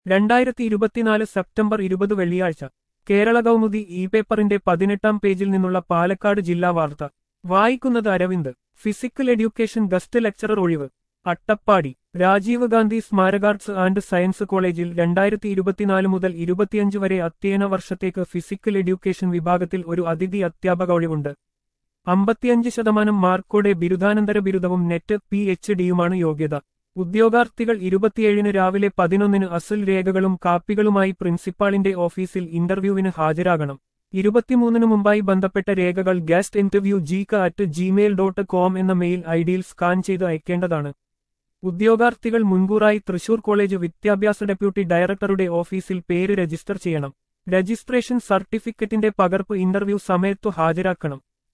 രണ്ടായിരത്തി ഇരുപത്തിനാല് സെപ്റ്റംബർ ഇരുപത് വെള്ളിയാഴ്ച കേരള കൗമുദി ഇ പേപ്പറിന്റെ പതിനെട്ടാം പേജിൽ നിന്നുള്ള പാലക്കാട് ജില്ലാ വാർത്ത വായിക്കുന്നത് Aravind physical education guest lecturer ഒഴിവ് അട്ടപ്പാടി രാജീവ് ഗാന്ധി സ്മാരകാർട്സ് ആൻഡ് സയൻസ് കോളേജിൽ രണ്ടായിരത്തി ഇരുപത്തിനാല് മുതൽ ഇരുപത്തിയഞ്ച് വരെ അധ്യയന വർഷത്തേക്ക് ഫിസിക്കൽ എഡ്യൂക്കേഷൻ വിഭാഗത്തിൽ ഒരു അതിഥി അധ്യാപക ഒഴിവുണ്ട് അമ്പത്തിയഞ്ച് ശതമാനം മാർക്കോടെ ബിരുദാനന്തര ബിരുദവും നെറ്റ് പി എച്ച് ഡിയുമാണ് യോഗ്യത ഉദ്യോഗാർത്ഥികൾ ഇരുപത്തിയേഴിന് രാവിലെ പതിനൊന്നിന് അസൽ രേഖകളും കാപ്പികളുമായി പ്രിൻസിപ്പാളിന്റെ ഓഫീസിൽ ഇന്റർവ്യൂവിന് ഹാജരാകണം ഇരുപത്തിമൂന്നിന് മുമ്പായി ബന്ധപ്പെട്ട രേഖകൾ ഗസ്റ്റ് ഇന്റർവ്യൂ ജീക അറ്റ് ജിമെയിൽ ഡോട്ട് കോം എന്ന മെയിൽ ഐഡിയിൽ സ്കാൻ ചെയ്ത് അയക്കേണ്ടതാണ് ഉദ്യോഗാർത്ഥികൾ മുൻകൂറായി തൃശൂർ കോളേജ് വിദ്യാഭ്യാസ ഡെപ്യൂട്ടി ഡയറക്ടറുടെ ഓഫീസിൽ പേര് രജിസ്റ്റർ ചെയ്യണം രജിസ്ട്രേഷൻ സർട്ടിഫിക്കറ്റിന്റെ പകർപ്പ് ഇന്റർവ്യൂ സമയത്തു ഹാജരാക്കണം